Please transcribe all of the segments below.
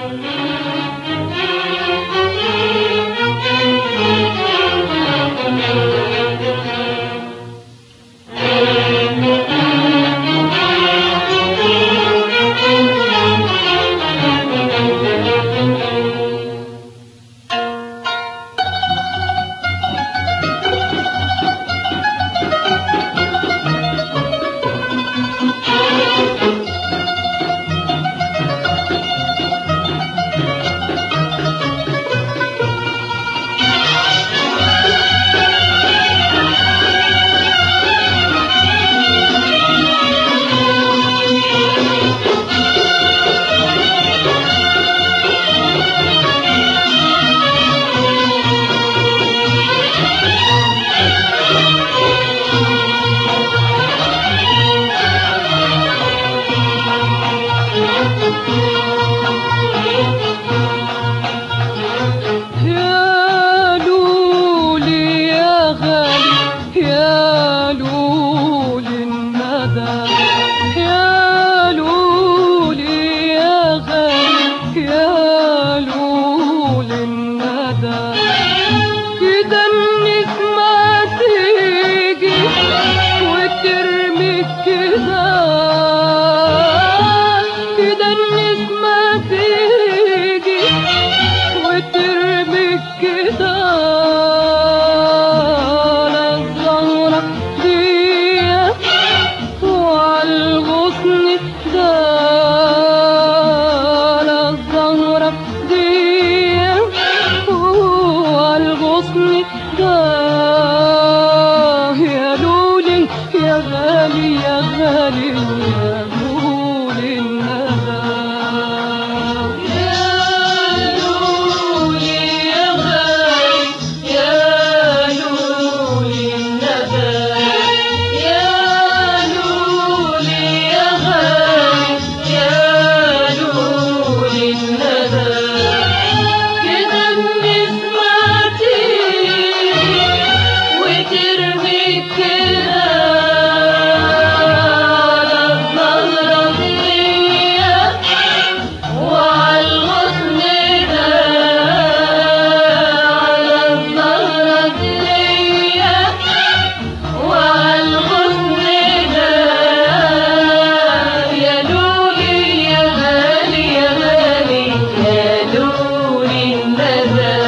يا لولي يا غالي يا لولي الندى يا لولي يا غالي يا لولي الندى كده النسمة تيجي وترمي كده كده النسمة تيجي وترمي كده على الزهرة دي وعلى الغصن ده على الزهرة دي وعلى الغصن ده يا لولي يا غالي يا غالي يا لولي الندى يا لولي يا غالي يا لولي الندى يا لولي يا غالي يا لولي الندى كده النسمة تيجي وترمي كده على الزهرة دي وعلى الغصن ده على الزهرة دي وعلى الغصن ده يا لولي يا غالي يا غالي يا لولي الندى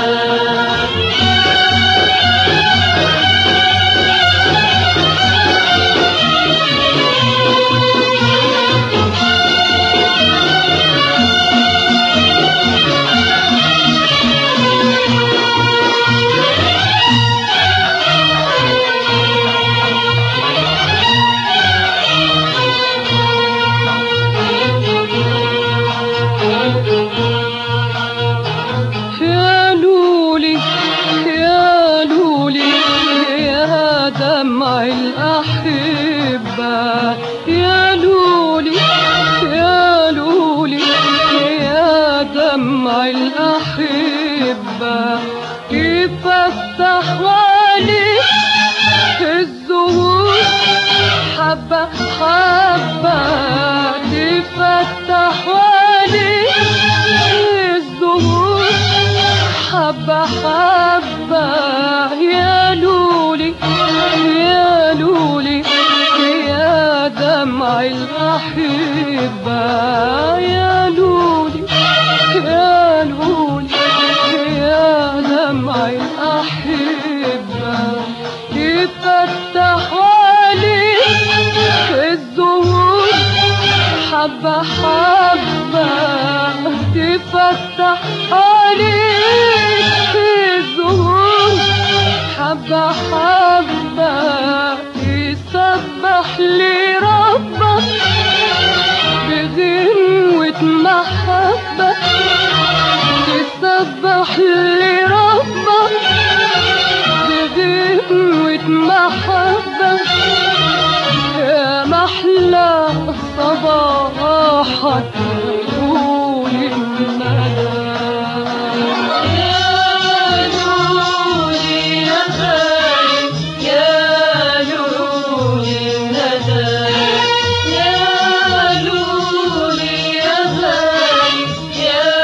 يا لولي يا لولي يا دمع الأحبة يا لولي يا لولي يا دمع الأحبة كيف أفتح وعلي الزهور حبة حبة تفتح وعلي الزهور حبة حبة يا لولي يا لولي يا دمع الأحبة يا لولي يا لولي يا دمع الأحبة يفتح عليك الزهور حبة حبة تفتح عليك الزهور حبة حبة يسبح لي ربك بغنوة محبة تسبح لي ربك بغنوة محبة يا محلى صباحك طول الندى يا نوري يا غالي يا نوري الندى يا نوري يا غالي يا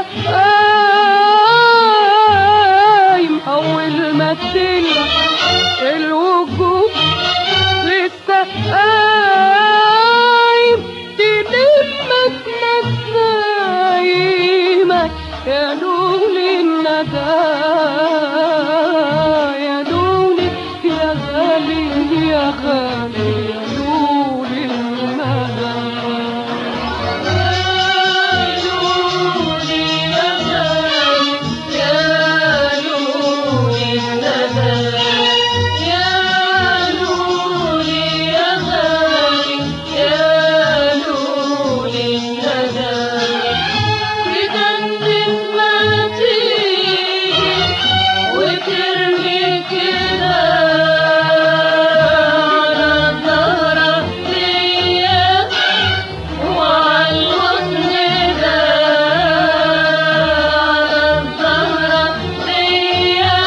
قايم أول ما تلمح الوجود لسه قايم تلمك نسايمك يا لولي الندى يا لولي يا غالي يا غالي يا لولي الندى وترمي كده على ظهرك ليا وعالغصن ده الظهر ليا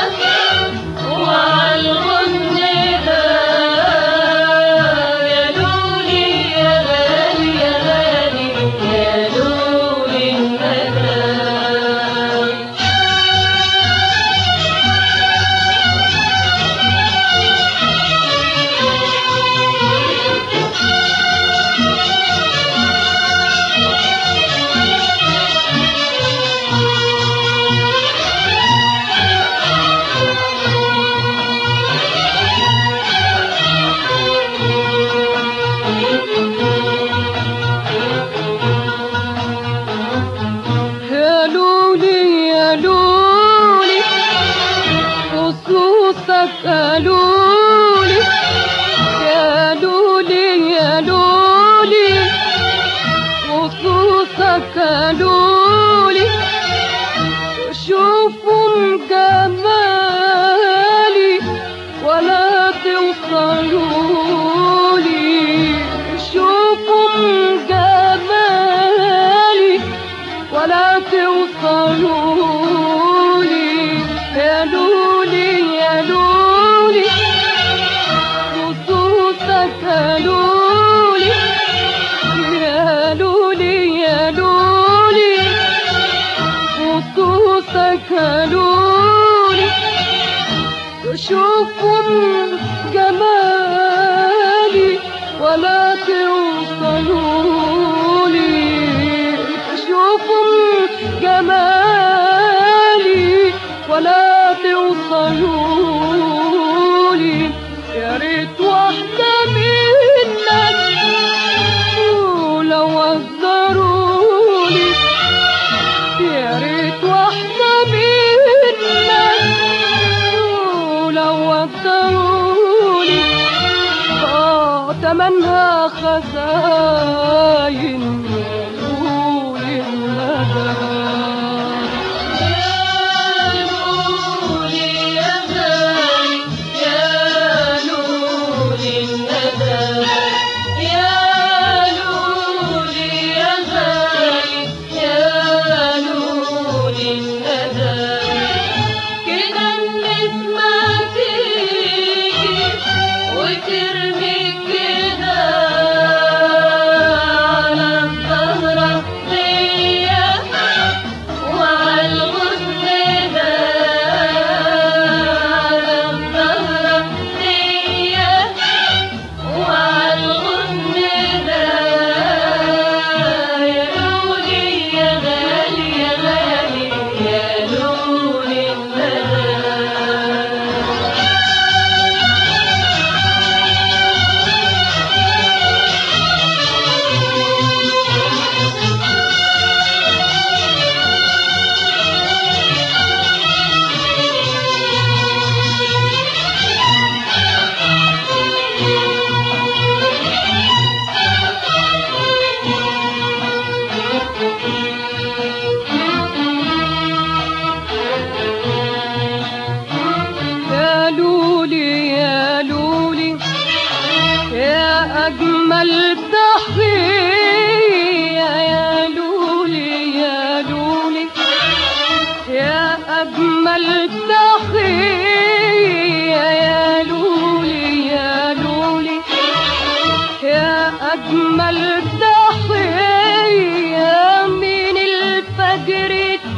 وعالغصن ده يا لولي يا غالي يا غالي يا لولي الندى يا لولي يا لولي خصوصك قالولي يا لولي يا لولي خصوصك قالولي شوفوا جمالي ولا توصلولي شوفوا جمالي ولا توصلولي يا لولي يا لولي خصوصك يا لولي يا لولي يا لولي خصوصك يا لولي شوفوا جمالي ولا توصلولي شوفوا جمالي ولا توصلولي يا ريت واحدة منك ولو قدرولي يا ريت واحدة منك ولو قدرولي اه تمنها خزاين يقول الندى وترمي كده على الظهر ليا وعالغصن ده على الظهر ليا وعالغصن ده يا لولي يا غالي يا غالي يا لولي الندى يا لولي يا لولي يا أجمل تحية يا لولي يا لولي يا أجمل تحية يا لولي يا لولي يا أجمل تحية من الفجر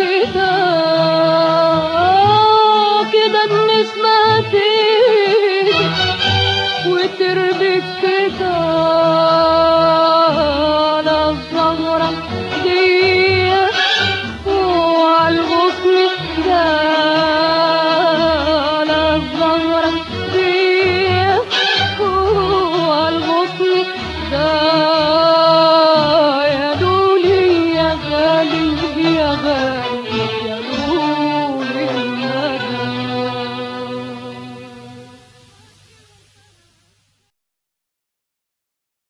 كده